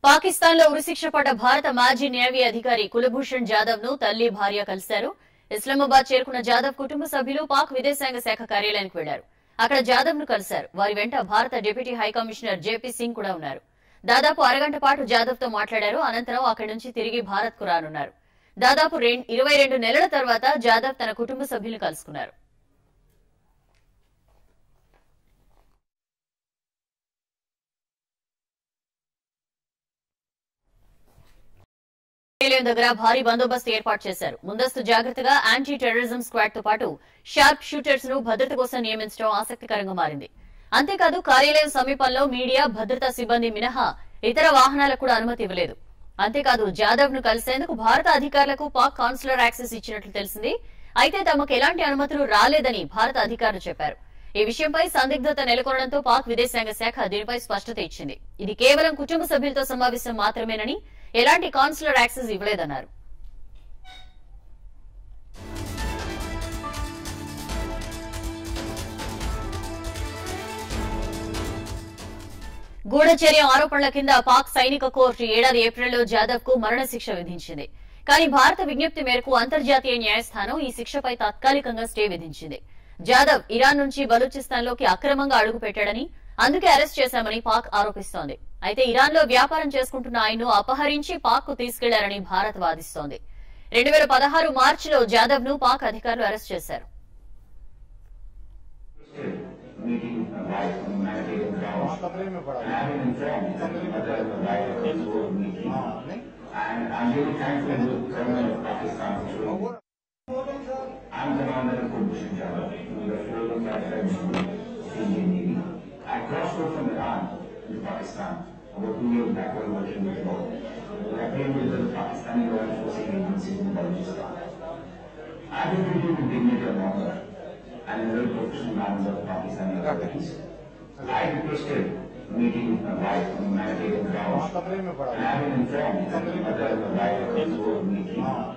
పాకిస్తాన్ లో ఉరిశిక్ష పడ్డ భారత మాజీ నేవీ అధికారి కులభూషణ్ జాదవ్ ను తల్లి భార్య కలిశారు ఇస్లామాబాద్ చేరుకున్న జాదవ్ కుటుంబ సభ్యులు పాక్ విదేశాంగ శాఖ కార్యాలయానికి వెళ్లారు అక్కడ జాదవ్ ను కలిశారు వారి వెంట భారత డిప్యూటీ హైకమిషనర్ జేపీ సింగ్ కూడా ఉన్నారు దాదాపు అరగంట పాటు జాదవ్ తో మాట్లాడారు అనంతరం అక్కడి నుంచి తిరిగి భారత్ కు రానున్నారు దాదాపు రెం- ఇరవై రెండు నెలల తర్వాత జాదవ్ తన కుటుంబ సభ్యులను కలుసుకున్నారు నిలయం దగ్గర భారీ బందోబస్తు ఏర్పాటు చేశారు ముందస్తు జాగ్రత్తగా యాంటీ టెర్రరిజం స్క్వాడ్ తో పాటు షార్ప్ షూటర్స్ ను భద్రత కోసం నియమించడం ఆసక్తికరంగా మారింది అంతేకాదు కార్యాలయం సమీపంలో మీడియా భద్రతా సిబ్బంది మినహా ఇతర వాహనాలకు కూడా అనుమతి ఇవ్వలేదు అంతేకాదు జాదవ్ ను కలిసేందుకు భారత అధికారులకు పాక్ కాన్సులర్ యాక్సెస్ ఇచ్చినట్లు తెలిసింది అయితే తమకు ఎలాంటి అనుమతులు రాలేదని భారత అధికారులు చెప్పారు ఈ విషయంపై సందిగ్ధత నెలకొనడంతో పాక్ విదేశాంగ శాఖ దీనిపై స్పష్టత ఇచ్చింది ఇది కేవలం కుటుంబ సభ్యులతో సమావేశం మాత్రమేనని ఎలాంటి కాన్సులర్ యాక్సెస్ ఇవ్వలేదన్నారు గూఢచర్య ఆరోపణల కింద పాక్ సైనిక కోర్టు ఏడాది ఏప్రిల్లో జాదవ్ కు మరణశిక్ష విధించింది కానీ భారత విజ్ఞప్తి మేరకు అంతర్జాతీయ న్యాయస్థానం ఈ శిక్షపై తాత్కాలికంగా స్టే విధించింది జాదవ్ ఇరాన్ నుంచి బలూచిస్తాన్ లోకి అక్రమంగా అడుగు పెట్టాడని అందుకే అరెస్ట్ చేశామని పాక్ ఆరోపిస్తోంది అయితే ఇరాన్ లో వ్యాపారం చేసుకుంటున్న ఆయన్ను అపహరించి పాక్ కు తీసుకెళ్లారని భారత్ వాదిస్తోంది రెండు వేల పదహారు మార్చిలో జాదవ్ ను పాక్ అధికారులు అరెస్ట్ చేశారు meeting right on humanitarian grounds. खतरे में पड़ा And I have been informed that there was a right of the meeting. हाँ नहीं And I'm really thankful to the government of Pakistan for वो I'm Commander Kulbhushan Jadhav, from the Floating Flight School, Indian Navy. I crossed over from Iran to Pakistan about two years back while working with law. I came with the Pakistani law enforcement agencies in Balochistan. I've been treated with dignity and honor and in very professional manners of Pakistani authorities. I requested meeting right on humanitarian वहाँ grounds. खतरे में पड़ा And I have been informed that there was a right of the meeting. हाँ